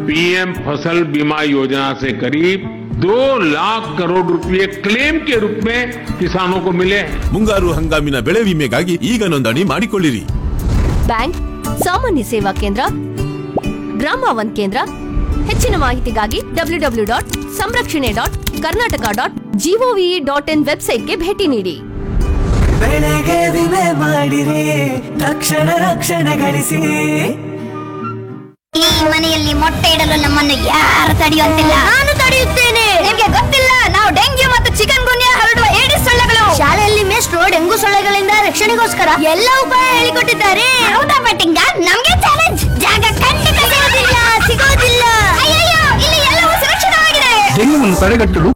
PM फसल बीमा योजना से करीब दो लाख करोड़ रुपए क्लेम के रूप में किसानों को मिले हैं ಮುಂಗಾರು ಹಂಗಾಮಿನ ಬೆಳೆ ವಿಮೆಗಾಗಿ ಈಗ ನೋಂದಣಿ ಮಾಡಿಕೊಳ್ಳಿರಿ ಬ್ಯಾಂಕ್ ಸಾಮಾನ್ಯ ಸೇವಾ ಕೇಂದ್ರ ಗ್ರಾಮ ಒನ್ ಕೇಂದ್ರ ಹೆಚ್ಚಿನ ಮಾಹಿತಿಗಾಗಿ ಡಬ್ಲ್ಯೂ ಡಬ್ಲ್ಯೂ ಡಾಟ್ ಸಂರಕ್ಷಣೆ dot Karnataka dot G O V dot in ವೆಬ್ಸೈಟ್ಗೆ ಭೇಟಿ ನೀಡಿ ಬೆಳೆಗೆ ವಿಮೆ ಮಾಡಿರಿ ತಕ್ಷಣ ರಕ್ಷಣೆ ಗಳಿಸಿ ಈ ಮನೆಯಲ್ಲಿ ಮೊಟ್ಟೆ ಇಡಲು ನಮ್ಮನ್ನು ಯಾರು ತಡೆಯುವಂತಿಲ್ಲ ನಾನು ತಡೆಯುತ್ತೇನೆ ನಿಮ್ಗೆ ಗೊತ್ತಿಲ್ಲ ನಾವು ಡೆಂಗ್ಯೂ ಮತ್ತು ಚಿಕನ್ ಗುನ್ಯಾ ಹರಡುವ ಏಡಿಸ್ ಸೊಳ್ಳೆಗಳು ಶಾಲೆಯಲ್ಲಿ ಮೇಷ್ಟ್ರು ಡೆಂಗು ಸೊಳ್ಳೆಗಳಿಂದ ರಕ್ಷಣೆಗೋಸ್ಕರ ಎಲ್ಲ ಉಪಾಯ ಹೇಳಿಕೊಟ್ಟಿದ್ದಾರೆ ಹೌದಾ ಬಟ್ಟಿಂಗ ನಮ್ಗೆ ಚಾಲೆಂಜ್ ಜಾಗ ಖಂಡಿತ ಸಿಗೋದಿಲ್ಲ ಸಿಗೋದಿಲ್ಲ ಅಯ್ಯಯ್ಯೋ ಇಲ್ಲಿ ಎಲ್ಲವೂ ಸುರಕ್ಷಿತವಾಗಿದೆ ಡೆಂಗ್ಯೂವನ್ನು ತಡೆಗಟ್ಟಲು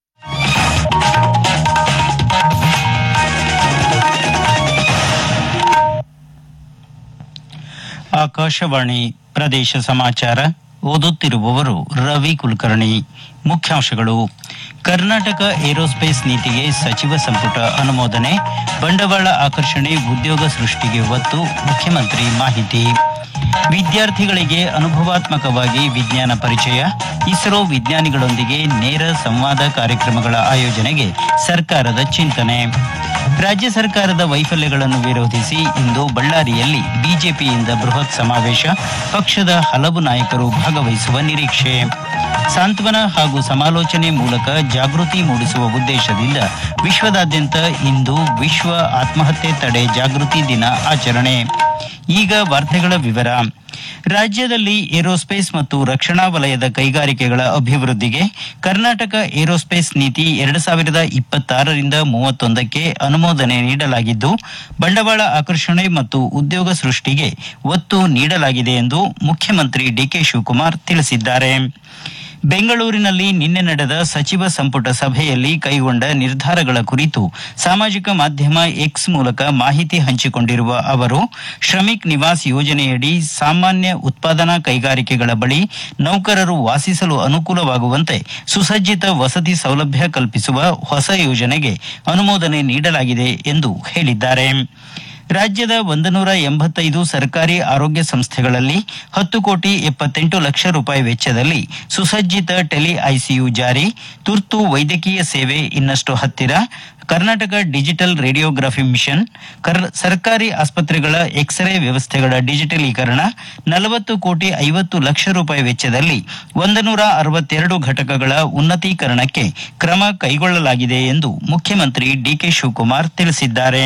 ಆಕಾಶವಾಣಿ ಪ್ರದೇಶ ಸಮಾಚಾರ ಓದುತ್ತಿರುವವರು ರವಿ ಕುಲಕರ್ಣಿ ಮುಖ್ಯಾಂಶಗಳು ಕರ್ನಾಟಕ ಏರೋಸ್ಪೇಸ್ ನೀತಿಗೆ ಸಚಿವ ಸಂಪುಟ ಅನುಮೋದನೆ ಬಂಡವಾಳ ಆಕರ್ಷಣೆ ಉದ್ಯೋಗ ಸೃಷ್ಟಿಗೆ ಒತ್ತು ಮುಖ್ಯಮಂತ್ರಿ ಮಾಹಿತಿ ವಿದ್ಯಾರ್ಥಿಗಳಿಗೆ ಅನುಭವಾತ್ಮಕವಾಗಿ ವಿಜ್ಞಾನ ಪರಿಚಯ ಇಸ್ರೋ ವಿಜ್ಞಾನಿಗಳೊಂದಿಗೆ ನೇರ ಸಂವಾದ ಕಾರ್ಯಕ್ರಮಗಳ ಆಯೋಜನೆಗೆ ಸರ್ಕಾರದ ಚಿಂತನೆ ರಾಜ್ಯ ಸರ್ಕಾರದ ವೈಫಲ್ಯಗಳನ್ನು ವಿರೋಧಿಸಿ ಇಂದು ಬಳ್ಳಾರಿಯಲ್ಲಿ ಬಿಜೆಪಿಯಿಂದ ಬೃಹತ್ ಸಮಾವೇಶ ಪಕ್ಷದ ಹಲವು ನಾಯಕರು ಭಾಗವಹಿಸುವ ನಿರೀಕ್ಷೆ ಸಾಂತ್ವನ ಹಾಗೂ ಸಮಾಲೋಚನೆ ಮೂಲಕ ಜಾಗೃತಿ ಮೂಡಿಸುವ ಉದ್ದೇಶದಿಂದ ವಿಶ್ವದಾದ್ಯಂತ ಇಂದು ವಿಶ್ವ ಆತ್ಮಹತ್ಯೆ ತಡೆ ಜಾಗೃತಿ ದಿನ ಆಚರಣೆ ಈಗ ವಾರ್ತೆಗಳ ವಿವರ ರಾಜ್ಯದಲ್ಲಿ ಏರೋಸ್ಪೇಸ್ ಮತ್ತು ರಕ್ಷಣಾ ವಲಯದ ಕೈಗಾರಿಕೆಗಳ ಅಭಿವೃದ್ಧಿಗೆ ಕರ್ನಾಟಕ ಏರೋಸ್ಪೇಸ್ ನೀತಿ ಎರಡು ಸಾವಿರದ ಇಪ್ಪತ್ತಾರರಿಂದ ಮೂವತ್ತೊಂದಕ್ಕೆ ಅನುಮೋದನೆ ನೀಡಲಾಗಿದ್ದು ಬಂಡವಾಳ ಆಕರ್ಷಣೆ ಮತ್ತು ಉದ್ಯೋಗ ಸೃಷ್ಟಿಗೆ ಒತ್ತು ನೀಡಲಾಗಿದೆ ಎಂದು ಮುಖ್ಯಮಂತ್ರಿ ಡಿಕೆ ಶಿವಕುಮಾರ್ ತಿಳಿಸಿದ್ದಾರೆ ಬೆಂಗಳೂರಿನಲ್ಲಿ ನಿನ್ನೆ ನಡೆದ ಸಚಿವ ಸಂಪುಟ ಸಭೆಯಲ್ಲಿ ಕೈಗೊಂಡ ನಿರ್ಧಾರಗಳ ಕುರಿತು ಸಾಮಾಜಿಕ ಮಾಧ್ಯಮ ಎಕ್ಸ್ ಮೂಲಕ ಮಾಹಿತಿ ಹಂಚಿಕೊಂಡಿರುವ ಅವರು ಶ್ರಮಿಕ್ ನಿವಾಸ್ ಯೋಜನೆಯಡಿ ಸಾಮಾನ್ಯ ಉತ್ಪಾದನಾ ಕೈಗಾರಿಕೆಗಳ ಬಳಿ ನೌಕರರು ವಾಸಿಸಲು ಅನುಕೂಲವಾಗುವಂತೆ ಸುಸಜ್ಜಿತ ವಸತಿ ಸೌಲಭ್ಯ ಕಲ್ಪಿಸುವ ಹೊಸ ಯೋಜನೆಗೆ ಅನುಮೋದನೆ ನೀಡಲಾಗಿದೆ ಎಂದು ಹೇಳಿದ್ದಾರೆ ರಾಜ್ಯದ ಒಂದು ನೂರ ಎಂಬತ್ತೈದು ಸರ್ಕಾರಿ ಆರೋಗ್ಯ ಸಂಸ್ಥೆಗಳಲ್ಲಿ ಹತ್ತು ಕೋಟಿ ಎಪ್ಪತ್ತೆಂಟು ಲಕ್ಷ ರೂಪಾಯಿ ವೆಚ್ಚದಲ್ಲಿ ಸುಸಜ್ಜಿತ ಟೆಲಿ ಐಸಿಯು ಜಾರಿ ತುರ್ತು ವೈದ್ಯಕೀಯ ಸೇವೆ ಇನ್ನಷ್ಟು ಹತ್ತಿರ ಕರ್ನಾಟಕ ಡಿಜಿಟಲ್ ರೇಡಿಯೋಗ್ರಫಿ ಮಿಷನ್ ಕರ್- ಸರ್ಕಾರಿ ಆಸ್ಪತ್ರೆಗಳ ಎಕ್ಸ್ರೇ ವ್ಯವಸ್ಥೆಗಳ ಡಿಜಿಟಲೀಕರಣ ನಲವತ್ತು ಕೋಟಿ ಐವತ್ತು ಲಕ್ಷ ರೂಪಾಯಿ ವೆಚ್ಚದಲ್ಲಿ ಒಂದು ನೂರ ಅರವತ್ತೆರಡು ಘಟಕಗಳ ಉನ್ನತೀಕರಣಕ್ಕೆ ಕ್ರಮ ಕೈಗೊಳ್ಳಲಾಗಿದೆ ಎಂದು ಮುಖ್ಯಮಂತ್ರಿ ಡಿಕೆ ಶಿವಕುಮಾರ್ ತಿಳಿಸಿದ್ದಾರೆ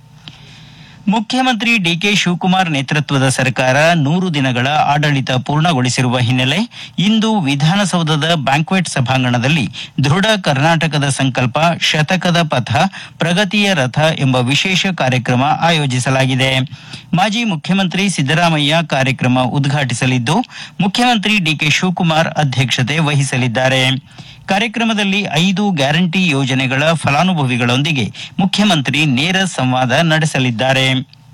ಮುಖ್ಯಮಂತ್ರಿ ಡಿಕೆ ಶಿವಕುಮಾರ್ ನೇತೃತ್ವದ ಸರ್ಕಾರ ನೂರು ದಿನಗಳ ಆಡಳಿತ ಪೂರ್ಣಗೊಳಿಸಿರುವ ಹಿನ್ನೆಲೆ ಇಂದು ವಿಧಾನಸೌಧದ ಬ್ಯಾಂಕ್ವೆಟ್ ಸಭಾಂಗಣದಲ್ಲಿ ದೃಢ ಕರ್ನಾಟಕದ ಸಂಕಲ್ಪ ಶತಕದ ಪಥ ಪ್ರಗತಿಯ ರಥ ಎಂಬ ವಿಶೇಷ ಕಾರ್ಯಕ್ರಮ ಆಯೋಜಿಸಲಾಗಿದೆ ಮಾಜಿ ಮುಖ್ಯಮಂತ್ರಿ ಸಿದ್ದರಾಮಯ್ಯ ಕಾರ್ಯಕ್ರಮ ಉದ್ಘಾಟಿಸಲಿದ್ದು ಮುಖ್ಯಮಂತ್ರಿ ಡಿಕೆ ಶಿವಕುಮಾರ್ ಅಧ್ಯಕ್ಷತೆ ವಹಿಸಲಿದ್ದಾರೆ ಕಾರ್ಯಕ್ರಮದಲ್ಲಿ ಐದು ಗ್ಯಾರಂಟಿ ಯೋಜನೆಗಳ ಫಲಾನುಭವಿಗಳೊಂದಿಗೆ ಮುಖ್ಯಮಂತ್ರಿ ನೇರ ಸಂವಾದ ನಡೆಸಲಿದ್ದಾರೆ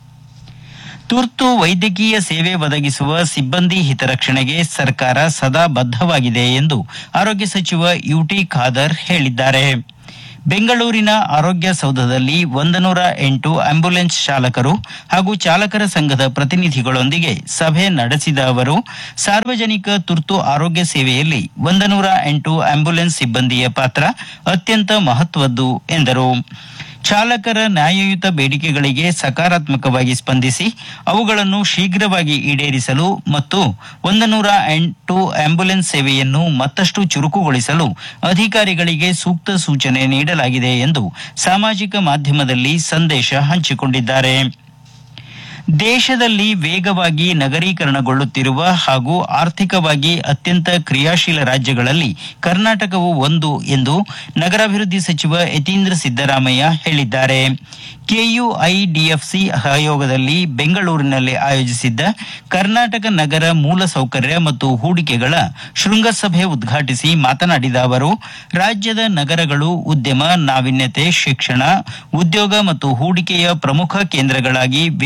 ತುರ್ತು ವೈದ್ಯಕೀಯ ಸೇವೆ ಒದಗಿಸುವ ಸಿಬ್ಬಂದಿ ಹಿತರಕ್ಷಣೆಗೆ ಸರ್ಕಾರ ಸದಾ ಬದ್ಧವಾಗಿದೆ ಎಂದು ಆರೋಗ್ಯ ಸಚಿವ ಯುಟಿ ಖಾದರ್ ಹೇಳಿದ್ದಾರೆ ಬೆಂಗಳೂರಿನ ಆರೋಗ್ಯ ಸೌಧದಲ್ಲಿ ಒಂದು ನೂರ ಎಂಟು ಆಂಬ್ಯುಲೆನ್ಸ್ ಚಾಲಕರು ಹಾಗೂ ಚಾಲಕರ ಸಂಘದ ಪ್ರತಿನಿಧಿಗಳೊಂದಿಗೆ ಸಭೆ ನಡೆಸಿದ ಅವರು ಸಾರ್ವಜನಿಕ ತುರ್ತು ಆರೋಗ್ಯ ಸೇವೆಯಲ್ಲಿ ಒಂದು ನೂರ ಎಂಟು ಆಂಬ್ಯುಲೆನ್ಸ್ ಸಿಬ್ಬಂದಿಯ ಪಾತ್ರ ಅತ್ಯಂತ ಮಹತ್ವದ್ದು ಎಂದರು ಚಾಲಕರ ನ್ಯಾಯಯುತ ಬೇಡಿಕೆಗಳಿಗೆ ಸಕಾರಾತ್ಮಕವಾಗಿ ಸ್ಪಂದಿಸಿ ಅವುಗಳನ್ನು ಶೀಘ್ರವಾಗಿ ಈಡೇರಿಸಲು ಮತ್ತು ಒಂದು ನೂರ ಎಂಟು ಆಂಬ್ಯುಲೆನ್ಸ್ ಸೇವೆಯನ್ನು ಮತ್ತಷ್ಟು ಚುರುಕುಗೊಳಿಸಲು ಅಧಿಕಾರಿಗಳಿಗೆ ಸೂಕ್ತ ಸೂಚನೆ ನೀಡಲಾಗಿದೆ ಎಂದು ಸಾಮಾಜಿಕ ಮಾಧ್ಯಮದಲ್ಲಿ ಸಂದೇಶ ಹಂಚಿಕೊಂಡಿದ್ದಾರೆ ದೇಶದಲ್ಲಿ ವೇಗವಾಗಿ ನಗರೀಕರಣಗೊಳ್ಳುತ್ತಿರುವ ಹಾಗೂ ಆರ್ಥಿಕವಾಗಿ ಅತ್ಯಂತ ಕ್ರಿಯಾಶೀಲ ರಾಜ್ಯಗಳಲ್ಲಿ ಕರ್ನಾಟಕವು ಒಂದು ಎಂದು ನಗರಾಭಿವೃದ್ಧಿ ಸಚಿವ ಯತೀಂದ್ರ ಸಿದ್ದರಾಮಯ್ಯ ಹೇಳಿದ್ದಾರೆ ಕೆಯುಐಡಿಎಫ್ಸಿ ಆಯೋಗದಲ್ಲಿ ಬೆಂಗಳೂರಿನಲ್ಲಿ ಆಯೋಜಿಸಿದ್ದ ಕರ್ನಾಟಕ ನಗರ ಮೂಲಸೌಕರ್ಯ ಮತ್ತು ಹೂಡಿಕೆಗಳ ಶೃಂಗಸಭೆ ಉದ್ಘಾಟಿಸಿ ಮಾತನಾಡಿದ ಅವರು ರಾಜ್ಯದ ನಗರಗಳು ಉದ್ಯಮ ನಾವೀನ್ಯತೆ ಶಿಕ್ಷಣ ಉದ್ಯೋಗ ಮತ್ತು ಹೂಡಿಕೆಯ ಪ್ರಮುಖ ಕೇಂದ್ರಗಳಾಗಿ ವೇಗವಾಗಿ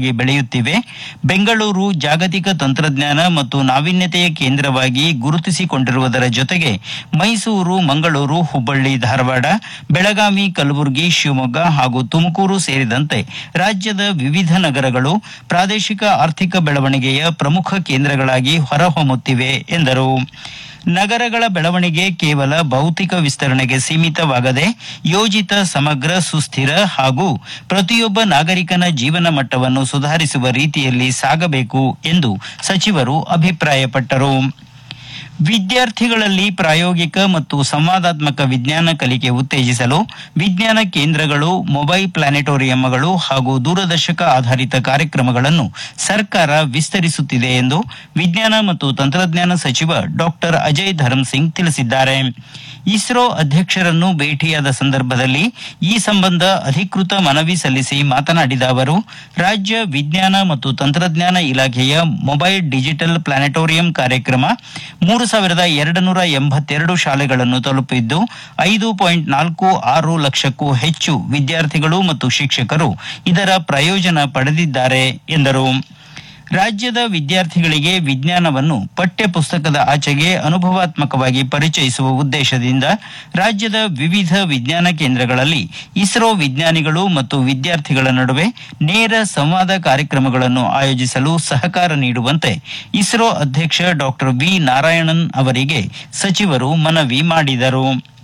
ವೇಗವಾಗಿ ಬೆಳೆಯುತ್ತಿವೆ ಬೆಂಗಳೂರು ಜಾಗತಿಕ ತಂತ್ರಜ್ಞಾನ ಮತ್ತು ನಾವೀನ್ಯತೆಯ ಕೇಂದ್ರವಾಗಿ ಗುರುತಿಸಿಕೊಂಡಿರುವುದರ ಜೊತೆಗೆ ಮೈಸೂರು ಮಂಗಳೂರು ಹುಬ್ಬಳ್ಳಿ ಧಾರವಾಡ ಬೆಳಗಾವಿ ಕಲಬುರಗಿ ಶಿವಮೊಗ್ಗ ಹಾಗೂ ತುಮಕೂರು ಸೇರಿದಂತೆ ರಾಜ್ಯದ ವಿವಿಧ ನಗರಗಳು ಪ್ರಾದೇಶಿಕ ಆರ್ಥಿಕ ಬೆಳವಣಿಗೆಯ ಪ್ರಮುಖ ಕೇಂದ್ರಗಳಾಗಿ ಹೊರಹೊಮ್ಮುತ್ತಿವೆ ಎಂದರು ನಗರಗಳ ಬೆಳವಣಿಗೆ ಕೇವಲ ಭೌತಿಕ ವಿಸ್ತರಣೆಗೆ ಸೀಮಿತವಾಗದೆ ಯೋಜಿತ ಸಮಗ್ರ ಸುಸ್ಥಿರ ಹಾಗೂ ಪ್ರತಿಯೊಬ್ಬ ನಾಗರಿಕನ ಜೀವನ ಮಟ್ಟವನ್ನು ಸುಧಾರಿಸುವ ರೀತಿಯಲ್ಲಿ ಸಾಗಬೇಕು ಎಂದು ಸಚಿವರು ಅಭಿಪ್ರಾಯಪಟ್ಟರು ವಿದ್ಯಾರ್ಥಿಗಳಲ್ಲಿ ಪ್ರಾಯೋಗಿಕ ಮತ್ತು ಸಂವಾದಾತ್ಮಕ ವಿಜ್ಞಾನ ಕಲಿಕೆ ಉತ್ತೇಜಿಸಲು ವಿಜ್ಞಾನ ಕೇಂದ್ರಗಳು ಮೊಬೈಲ್ ಪ್ಲಾನೆಟೋರಿಯಂಗಳು ಹಾಗೂ ದೂರದರ್ಶಕ ಆಧಾರಿತ ಕಾರ್ಯಕ್ರಮಗಳನ್ನು ಸರ್ಕಾರ ವಿಸ್ತರಿಸುತ್ತಿದೆ ಎಂದು ವಿಜ್ಞಾನ ಮತ್ತು ತಂತ್ರಜ್ಞಾನ ಸಚಿವ ಡಾಕ್ಟರ್ ಅಜಯ್ ಧರ್ಮಸಿಂಗ್ ತಿಳಿಸಿದ್ದಾರೆ ಇಸ್ರೋ ಅಧ್ಯಕ್ಷರನ್ನು ಭೇಟಿಯಾದ ಸಂದರ್ಭದಲ್ಲಿ ಈ ಸಂಬಂಧ ಅಧಿಕೃತ ಮನವಿ ಸಲ್ಲಿಸಿ ಮಾತನಾಡಿದ ಅವರು ರಾಜ್ಯ ವಿಜ್ಞಾನ ಮತ್ತು ತಂತ್ರಜ್ಞಾನ ಇಲಾಖೆಯ ಮೊಬೈಲ್ ಡಿಜಿಟಲ್ ಪ್ಲಾನೆಟೋರಿಯಂ ಕಾರ್ಯಕ್ರಮ ಮೂರು ಸಾವಿರದ ಎರಡು ನೂರ ಎಂಬತ್ತೆರಡು ಶಾಲೆಗಳನ್ನು ತಲುಪಿದ್ದು ಐದು ಪಾಯಿಂಟ್ ನಾಲ್ಕು ಆರು ಲಕ್ಷಕ್ಕೂ ಹೆಚ್ಚು ವಿದ್ಯಾರ್ಥಿಗಳು ಮತ್ತು ಶಿಕ್ಷಕರು ಇದರ ಪ್ರಯೋಜನ ಪಡೆದಿದ್ದಾರೆ ಎಂದರು ರಾಜ್ಯದ ವಿದ್ಯಾರ್ಥಿಗಳಿಗೆ ವಿಜ್ಞಾನವನ್ನು ಪಠ್ಯ ಪುಸ್ತಕದ ಆಚೆಗೆ ಅನುಭವಾತ್ಮಕವಾಗಿ ಪರಿಚಯಿಸುವ ಉದ್ದೇಶದಿಂದ ರಾಜ್ಯದ ವಿವಿಧ ವಿಜ್ಞಾನ ಕೇಂದ್ರಗಳಲ್ಲಿ ಇಸ್ರೋ ವಿಜ್ಞಾನಿಗಳು ಮತ್ತು ವಿದ್ಯಾರ್ಥಿಗಳ ನಡುವೆ ನೇರ ಸಂವಾದ ಕಾರ್ಯಕ್ರಮಗಳನ್ನು ಆಯೋಜಿಸಲು ಸಹಕಾರ ನೀಡುವಂತೆ ಇಸ್ರೋ ಅಧ್ಯಕ್ಷ ಡಾಕ್ಟರ್ ವಿ ನಾರಾಯಣನ್ ಅವರಿಗೆ ಸಚಿವರು ಮನವಿ ಮಾಡಿದರು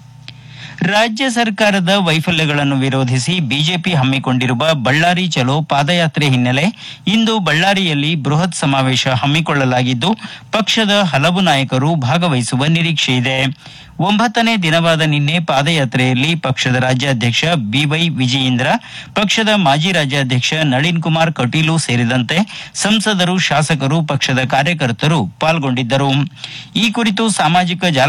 ರಾಜ್ಯ ಸರ್ಕಾರದ ವೈಫಲ್ಯಗಳನ್ನು ವಿರೋಧಿಸಿ ಬಿಜೆಪಿ ಹಮ್ಮಿಕೊಂಡಿರುವ ಬಳ್ಳಾರಿ ಚಲೋ ಪಾದಯಾತ್ರೆ ಹಿನ್ನೆಲೆ ಇಂದು ಬಳ್ಳಾರಿಯಲ್ಲಿ ಬೃಹತ್ ಸಮಾವೇಶ ಹಮ್ಮಿಕೊಳ್ಳಲಾಗಿದ್ದು ಪಕ್ಷದ ಹಲವು ನಾಯಕರು ಭಾಗವಹಿಸುವ ನಿರೀಕ್ಷೆ ಇದೆ ಒಂಬತ್ತನೇ ದಿನವಾದ ನಿನ್ನೆ ಪಾದಯಾತ್ರೆಯಲ್ಲಿ ಪಕ್ಷದ ರಾಜ್ಯಾಧ್ಯಕ್ಷ ಬಿವೈ ವಿಜಯೇಂದ್ರ ಪಕ್ಷದ ಮಾಜಿ ರಾಜ್ಯಾಧ್ಯಕ್ಷ ನಳಿನ್ ಕುಮಾರ್ ಕಟೀಲು ಸೇರಿದಂತೆ ಸಂಸದರು ಶಾಸಕರು ಪಕ್ಷದ ಕಾರ್ಯಕರ್ತರು ಪಾಲ್ಗೊಂಡಿದ್ದರು ಈ ಕುರಿತು ಸಾಮಾಜಿಕ ಜಾಲ